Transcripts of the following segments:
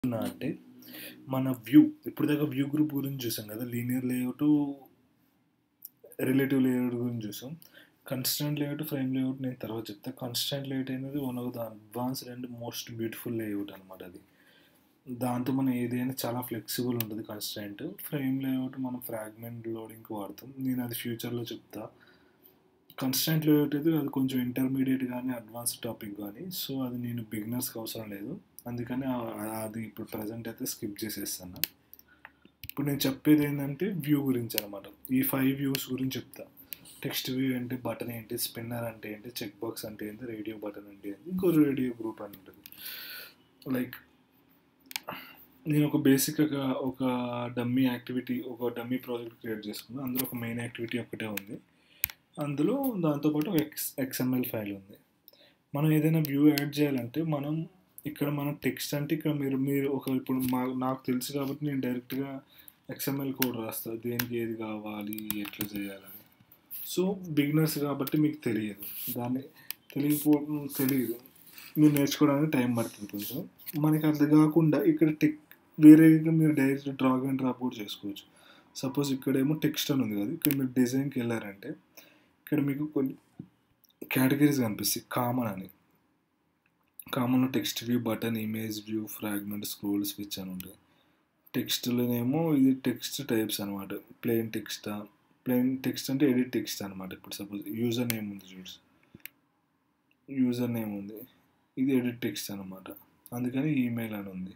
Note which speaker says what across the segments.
Speaker 1: చెప్తున్నా అంటే మన వ్యూ ఇప్పుడు దాకా వ్యూ గ్రూప్ గురించి చూసాం కదా లీనియర్ లేఅవుట్ రిలేటివ్ లేఅవుట్ గురించి చూసాం కన్స్టెంట్ లేఅవుట్ ఫ్రేమ్ లేఅవుట్ నేను తర్వాత చెప్తా కన్స్టెంట్ లేఅవుట్ అనేది one of the advanced and most beautiful layout అనమాట అది దాంతో మనం ఏదైనా చాలా ఫ్లెక్సిబుల్ ఉంటుంది కన్స్టెంట్ ఫ్రేమ్ లేఅవుట్ మనం ఫ్రాగ్మెంట్ లోడింగ్కి వాడతాం నేను అది ఫ్యూచర్లో చెప్తా కన్స్టెంట్ లేఅవుట్ అయితే అది కొంచెం ఇంటర్మీడియట్ కానీ అడ్వాన్స్ టాపిక్ కానీ సో అది నేను బిగినర్స్కి అవసరం లేదు అందుకని ఆ- అది ఇప్పుడు ప్రజెంట్ అయితే స్కిప్ చేసేస్తాను ఇప్పుడు నేను చెప్పేది ఏంటంటే వ్యూ గురించి అనమాట ఈ ఫైవ్ వ్యూస్ గురించి చెప్తా టెక్స్ట్ వ్యూ ఏంటి బటన్ ఏంటి స్పిన్నర్ అంటే ఏంటి చెక్ బాక్స్ అంటే ఏంటి రేడియో బటన్ అంటే ఏంటి ఇంకో రేడియో గ్రూప్ అని ఉంటుంది లైక్ నేను ఒక బేసిక్గా ఒక డమ్మీ యాక్టివిటీ ఒక డమ్మీ ప్రాజెక్ట్ క్రియేట్ చేసుకున్నాను అందులో ఒక మెయిన్ యాక్టివిటీ ఒకటే ఉంది అందులో దాంతోపాటు ఒక ఎక్స్ ఎక్స్ఎంఎల్ ఫైల్ ఉంది మనం ఏదైనా వ్యూ యాడ్ చేయాలంటే మనం ఇక్కడ మనం టెక్స్ట్ అంటే ఇక్కడ మీరు మీరు ఒక ఇప్పుడు మా నాకు తెలుసు కాబట్టి నేను డైరెక్ట్గా ఎక్స్ఎంఎల్ కోడ్ రాస్తాను దేనికి ఏది కావాలి ఎట్లా చేయాలని సో బిగినర్స్ కాబట్టి మీకు తెలియదు దాన్ని తెలియపో తెలియదు మీరు నేర్చుకోవడానికి టైం పడుతుంది కొంచెం మనకి అది కాకుండా ఇక్కడ టెక్ వేరేగా మీరు డైరెక్ట్ డ్రాగ్ అండ్ డ్రాప్ కూడా చేసుకోవచ్చు సపోజ్ ఇక్కడేమో టెక్స్ట్ అని ఉంది కదా ఇక్కడ మీరు డిజైన్కి వెళ్ళారంటే ఇక్కడ మీకు కొన్ని కేటగిరీస్ కనిపిస్తాయి కామన్ అని కామన్లో text view button image view fragment scroll switch అని ఉంటుంది టెక్స్ట్లోనేమో ఇది టెక్స్ట్ టైప్స్ అనమాట ప్లెయిన్ టెక్స్టా ప్లెయిన్ టెక్స్ట్ అంటే ఎడిట్ టెక్స్ట్ అనమాట ఇప్పుడు సపోజ్ యూజర్ నేమ్ ఉంది చూడు యూజర్ నేమ్ ఉంది ఇది ఎడిట్ టెక్స్ట్ అనమాట అందుకని ఈమెయిల్ అని ఉంది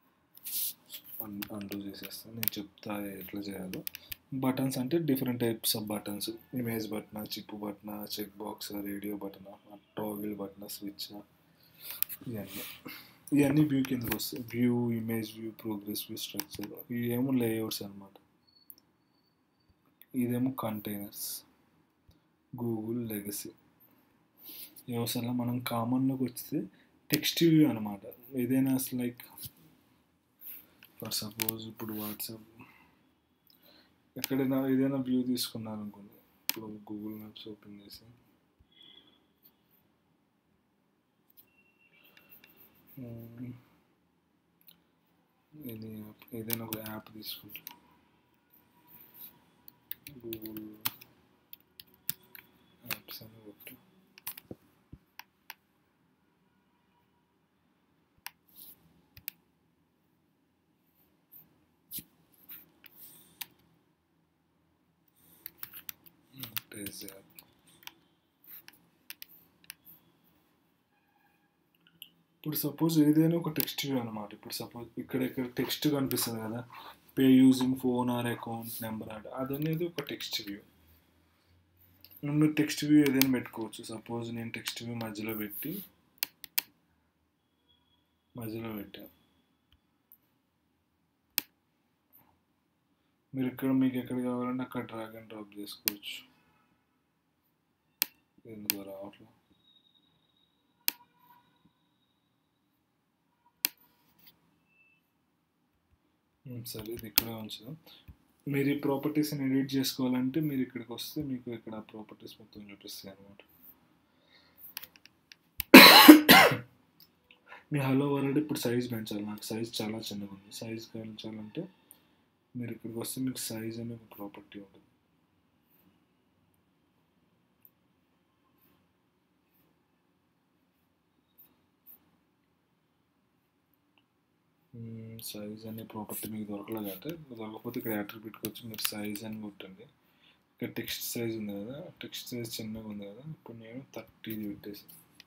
Speaker 1: అంటూ చేసేస్తాను నేను చెప్తా ఎట్లా చేయాలో బటన్స్ అంటే different types of buttons image button chip button check box radio button toggle button switch ఇవన్నీ ఇవన్నీ వ్యూ కిందకి వస్తాయి view image view progress view structure ఇవేమో లేఅవుట్స్ అనమాట ఇదేమో కంటైనర్స్ గూగుల్ లెగసీ వ్యవసాయంలో మనం కామన్లోకి వస్తే టెక్స్ట్ వ్యూ అనమాట ఏదైనా అసలు లైక్ ఫర్ సపోజ్ ఇప్పుడు వాట్సాప్ ఎక్కడైనా ఏదైనా వ్యూ తీసుకున్నాను అనుకోండి ఇప్పుడు గూగుల్ మ్యాప్స్ ఓపెన్ చేసి ఉమ్, ఇది యాప్ ఏదైనా ఒక యాప్ తీసుకుంటాం గూగుల్ యాప్స్ అని కొట్టు టేజ్ యాప్ ఇప్పుడు సపోజ్ ఏదైనా ఒక టెక్స్ట్ వ్యూ అనమాట ఇప్పుడు సపోజ్ ఇక్కడ ఇక్కడ టెక్స్ట్ కనిపిస్తుంది కదా pay using phone or account number or అది అనేది ఒక టెక్స్ట్ వ్యూ మీరు టెక్స్ట్ వ్యూ ఏదైనా పెట్టుకోవచ్చు సపోజ్ నేను టెక్స్ట్ వ్యూ మధ్యలో పెట్టి మధ్యలో పెట్టాను మీరు ఇక్కడ మీకు ఎక్కడ కావాలంటే అక్కడ డ్రాగ్ అండ్ డ్రాప్ చేసుకోవచ్చు ఎందుకు రావట్లేదు ఉమ్, సరే ఇది ఇక్కడే ఉంచుదాం మీరు ఈ ప్రాపర్టీస్ని ఎడిట్ చేసుకోవాలంటే మీరు ఇక్కడికి వస్తే మీకు ఇక్కడ ప్రాపర్టీస్ మొత్తం చూపిస్తాయి అనమాట మీ హలో వరల్డ్ ఇప్పుడు సైజ్ పెంచాలి నాకు సైజ్ చాలా చిన్నగా ఉంది సైజ్ పెంచాలంటే మీరు ఇక్కడికి వస్తే మీకు సైజ్ అనే ఒక ప్రాపర్టీ ఉంటుంది సైజ్ అనే ప్రాపర్టీ మీకు దొరకలేదు అంటే దొరకకపోతే ఇక్కడ యాట్రిబ్యూట్కి వచ్చి మీరు సైజ్ అని కొట్టండి ఇక్కడ టెక్స్ట్ సైజ్ ఉంది కదా టెక్స్ట్ సైజ్ చిన్నగా ఉంది కదా ఇప్పుడు నేను థర్టీ పెట్టేసి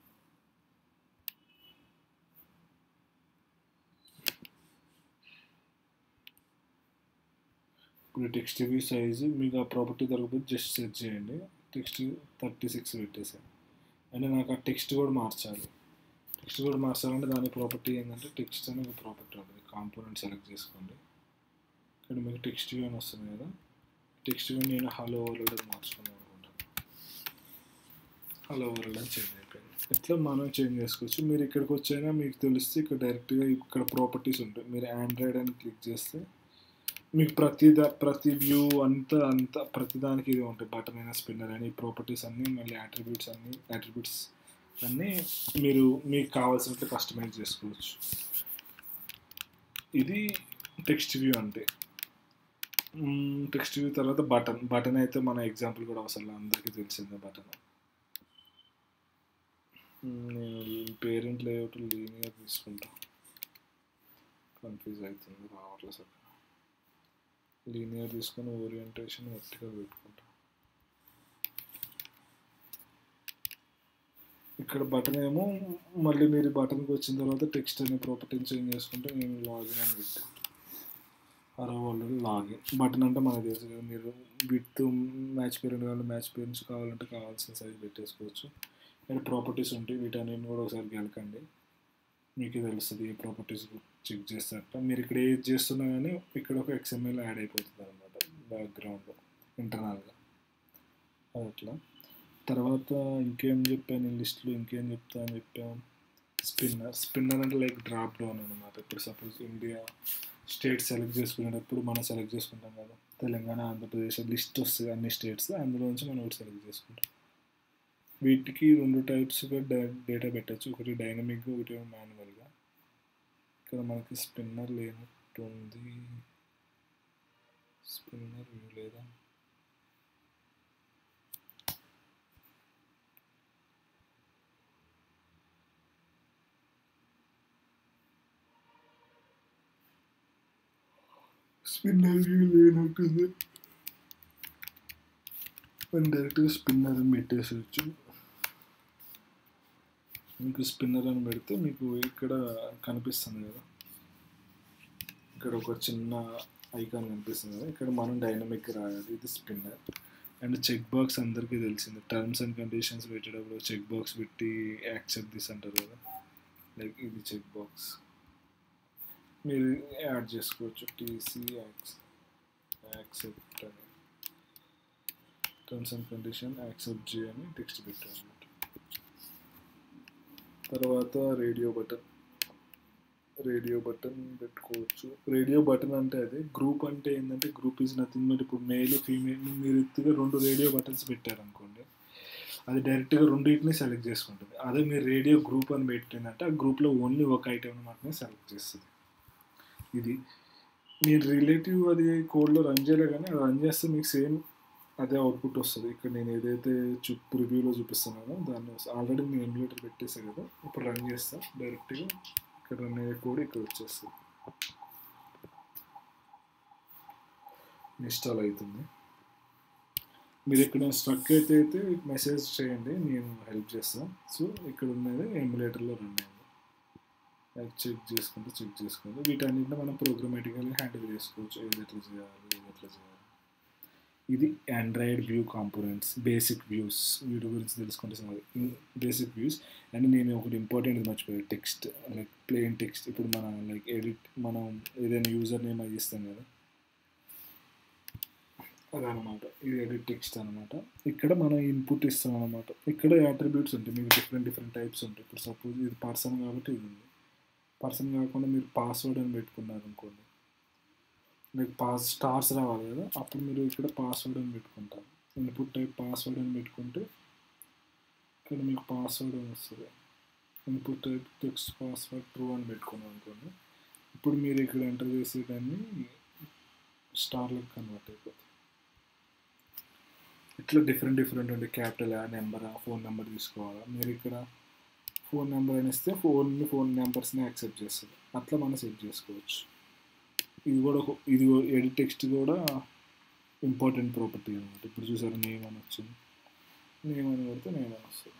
Speaker 1: ఇప్పుడు టెక్స్ట్ వ్యూ సైజు మీకు ఆ ప్రాపర్టీ దొరకకపోతే జస్ట్ సెర్చ్ చేయండి టెక్స్ట్ థర్టీ సిక్స్ పెట్టేసాను అంటే నాకు ఆ టెక్స్ట్ కూడా మార్చాలి టెక్స్ట్ కూడా మార్చాలంటే దాని ప్రాపర్టీ ఏంటంటే టెక్స్ట్ అనే ఒక ప్రాపర్టీ ఉంటుంది కాంపోనెంట్ సెలెక్ట్ చేసుకోండి ఇక్కడ మీకు టెక్స్ట్ వ్యూ అని వస్తుంది కదా టెక్స్ట్ వ్యూ నేను హలో వరల్డ్ అని మార్చుకుందాం అనుకుంటాను హలో వరల్డ్ అని చేంజ్ అయిపోయింది ఇట్లా మనం చేంజ్ చేసుకోవచ్చు మీరు ఇక్కడికి వచ్చైనా మీకు తెలిస్తే ఇక్కడ డైరెక్ట్గా ఇక్కడ ప్రాపర్టీస్ ఉంటాయి మీరు ఆండ్రాయిడ్ అని క్లిక్ చేస్తే మీకు ప్రతి దా ప్రతి వ్యూ అంతా అంతా ప్రతి దానికి ఇది ఉంటాయి బటన్ అయినా స్పిన్నర్ అయినా ఈ ప్రాపర్టీస్ అన్నీ మళ్ళీ అట్రిబ్యూట్స్ అన్నీ అట్రిబ్యూట్స్ అన్నీ మీరు మీకు కావాల్సినట్లు కస్టమైజ్ చేసుకోవచ్చు ఇది టెక్స్ట్ వ్యూ అంటే టెక్స్ట్ వ్యూ తర్వాత బటన్ బటన్ అయితే మన ఎగ్జాంపుల్ కూడా అవసరం అందరికీ తెలిసిందే బటన్ నేను పేరెంట్ లేఅవుట్ లీనియర్ తీసుకుంటా కన్ఫ్యూజ్ అవుతుంది రావట్లేదు సార్ లీనియర్ తీసుకొని ఓరియంటేషన్ వర్టికల్ పెట్టుకుంటా ఇక్కడ బటన్ ఏమో మళ్ళీ మీరు బటన్కి వచ్చిన తర్వాత టెక్స్ట్ అనే ప్రాపర్టీని చేంజ్ చేసుకుంటే నేను లాగిన్ అని పెట్టి అరవై ఆల్రెడీ లాగిన్ బటన్ అంటే మనకు తెలుసు కదా మీరు విత్ మ్యాచ్ పేరెంట్ కావాలి మ్యాచ్ పేరెంట్స్ కావాలంటే కావాల్సిన సైజ్ పెట్టేసుకోవచ్చు ఇక్కడ ప్రాపర్టీస్ ఉంటాయి వీటన్నిటిని కూడా ఒకసారి గెలకండి మీకు తెలుస్తుంది ఏ ప్రాపర్టీస్ చెక్ చేస్తారట మీరు ఇక్కడ ఏది చేస్తున్నా కానీ ఇక్కడ ఒక ఎక్స్ఎంఎల్ యాడ్ అయిపోతుంది అనమాట బ్యాక్గ్రౌండ్లో ఇంటర్నల్గా అది అట్లా తర్వాత ఇంకేం చెప్పాను ఈ లిస్ట్లో ఇంకేం చెప్తా అని చెప్పాం స్పిన్నర్ స్పిన్నర్ అంటే లైక్ డ్రాప్ డౌన్ అనమాట ఇప్పుడు సపోజ్ ఇండియా స్టేట్ సెలెక్ట్ చేసుకునేటప్పుడు మనం సెలెక్ట్ చేసుకుంటాం కదా తెలంగాణ ఆంధ్రప్రదేశ్ లిస్ట్ వస్తుంది అన్ని స్టేట్స్ అందులో నుంచి మనం ఒకటి సెలెక్ట్ చేసుకుంటాం వీటికి రెండు టైప్స్గా డేటా పెట్టచ్చు ఒకటి డైనమిక్గా ఒకటి మాన్యువల్గా ఇక్కడ మనకి స్పిన్నర్ లేనట్టుంది స్పిన్నర్ వ్యూ లేదా స్పిన్నర్ వ్యూ లేనట్టుంది మనం డైరెక్ట్గా స్పిన్నర్ అని పెట్టేసేయచ్చు మీకు స్పిన్నర్ అని పెడితే మీకు ఇక్కడ కనిపిస్తుంది కదా ఇక్కడ ఒక చిన్న ఐకాన్ కనిపిస్తుంది కదా ఇక్కడ మనం డైనమిక్ రాయాలి ఇది స్పిన్నర్ అండ్ చెక్ బాక్స్ అందరికీ తెలిసింది టర్మ్స్ అండ్ కండిషన్స్ పెట్టేటప్పుడు చెక్ బాక్స్ పెట్టి యాక్సెప్ట్ దిస్ అంటారు కదా లైక్ ఇది చెక్ బాక్స్ మీరు యాడ్ చేసుకోవచ్చు టీసీ యాక్స్ యాక్సెప్ట్ అని టర్మ్స్ అండ్ కండిషన్ యాక్సెప్ట్ జీ అని టెక్స్ట్ పెట్టామన్నమాట తర్వాత రేడియో బటన్ రేడియో బటన్ పెట్టుకోవచ్చు రేడియో బటన్ అంటే అదే గ్రూప్ అంటే ఏంటంటే గ్రూప్ ఈజ్ నథింగ్ బట్ ఇప్పుడు మేల్ ఫీమేల్ మీరు ఎత్తుగా రెండు రేడియో బటన్స్ పెట్టారనుకోండి అది డైరెక్ట్గా రెండింటిని సెలెక్ట్ చేసుకుంటుంది అదే మీరు రేడియో గ్రూప్ అని పెట్టిందంటే ఆ గ్రూప్లో ఓన్లీ ఒక ఐటెం మాత్రమే సెలెక్ట్ చేస్తుంది ఇది మీరు రిలేటివ్ అది కోడ్లో రన్ చేయలే కానీ అది రన్ చేస్తే మీకు సేమ్ అదే అవుట్పుట్ వస్తుంది ఇక్కడ నేను ఏదైతే చూ రివ్యూలో చూపిస్తున్నానో దాన్ని ఆల్రెడీ నేను ఎమ్యులేటర్ పెట్టేసా కదా ఇప్పుడు రన్ చేస్తా డైరెక్ట్గా ఇక్కడ రన్ అయ్యే కోడ్ ఇక్కడ వచ్చేస్తుంది ఇన్స్టాల్ అవుతుంది మీరు ఇక్కడ స్ట్రక్ అయితే అయితే మెసేజ్ చేయండి నేను హెల్ప్ చేస్తాను సో ఇక్కడ ఉన్నది ఎమ్యులేటర్లో రన్ అయింది చెక్ చేసుకుంటే చెక్ చేసుకుంటే వీటన్నిటిని మనం ప్రోగ్రామేటికల్గా హ్యాండిల్ చేసుకోవచ్చు ఏది ఎట్లా చేయాలి ఏది ఎట్లా చేయాలి ఇది Android view components basic views వీటి గురించి తెలుసుకుంటే బేసిక్ వ్యూస్ అండ్ నేను ఒకటి ఇంపార్టెంట్ మర్చిపోయాను టెక్స్ట్ లైక్ ప్లెయిన్ టెక్స్ట్ ఇప్పుడు మన లైక్ ఎడిట్ మనం ఏదైనా యూజర్ నేమ్ అది ఇస్తాం కదా అదనమాట ఇది ఎడిట్ టెక్స్ట్ అనమాట ఇక్కడ మనం ఇన్పుట్ ఇస్తాం అనమాట ఇక్కడ అట్రిబ్యూట్స్ ఉంటాయి మీకు డిఫరెంట్ డిఫరెంట్ టైప్స్ ఉంటాయి ఇప్పుడు సపోజ్ ఇది పర్సన్ కాబట్టి ఇది ఉంది పర్సన్ కాకుండా మీరు పాస్వర్డ్ అని పెట్టుకున్నారు అనుకోండి లైక్ పాస్ స్టార్స్ రావాలి కదా అప్పుడు మీరు ఇక్కడ పాస్వర్డ్ అని పెట్టుకుంటారు ఇన్పుట్ టైప్ పాస్వర్డ్ అని పెట్టుకుంటే ఇక్కడ మీకు పాస్వర్డ్ అని వస్తుంది input type text password true అని పెట్టుకున్నాం అనుకోండి ఇప్పుడు మీరు ఇక్కడ ఎంటర్ చేసేదాన్ని స్టార్లకు కన్వర్ట్ అయిపోతుంది ఇట్లా డిఫరెంట్ డిఫరెంట్ ఉండే క్యాపిటల్ నెంబరా ఫోన్ నెంబర్ తీసుకోవాలా మీరు ఇక్కడ ఫోన్ నెంబర్ అని ఇస్తే ఫోన్ని ఫోన్ నెంబర్స్ని యాక్సెప్ట్ చేస్తుంది అట్లా మనం సెట్ చేసుకోవచ్చు ఇది కూడా ఇది ఎడిట్ టెక్స్ట్ కూడా ఇంపార్టెంట్ ప్రాపర్టీ అనమాట ఇప్పుడు చూసారు నేమ్ అని వచ్చింది నేమ్ అని పెడితే నేమ్ అని వస్తుంది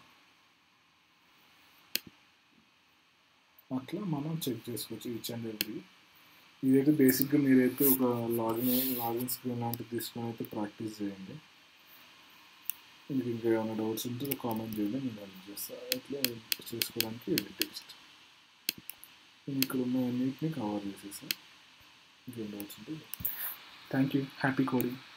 Speaker 1: అట్లా మనం చెక్ చేసుకోవచ్చు ఈచ్ అండ్ ఎవ్రీ ఇదైతే బేసిక్గా మీరైతే ఒక లాగిన్ లాగిన్ స్క్రీన్ లాంటిది తీసుకొని అయితే ప్రాక్టీస్ చేయండి మీకు ఇంకా ఏమైనా డౌట్స్ ఉంటే కామెంట్ చేయండి నేను హెల్ప్ చేస్తాను అట్లా చేసుకోవడానికి ఎడిట్ టెక్స్ట్ నేను ఇక్కడ ఉన్న అన్నింటినీ కవర్ చేసేసాను ఇంకేం డౌట్స్ ఉంటే థ్యాంక్ యూ హ్యాపీ కోడింగ్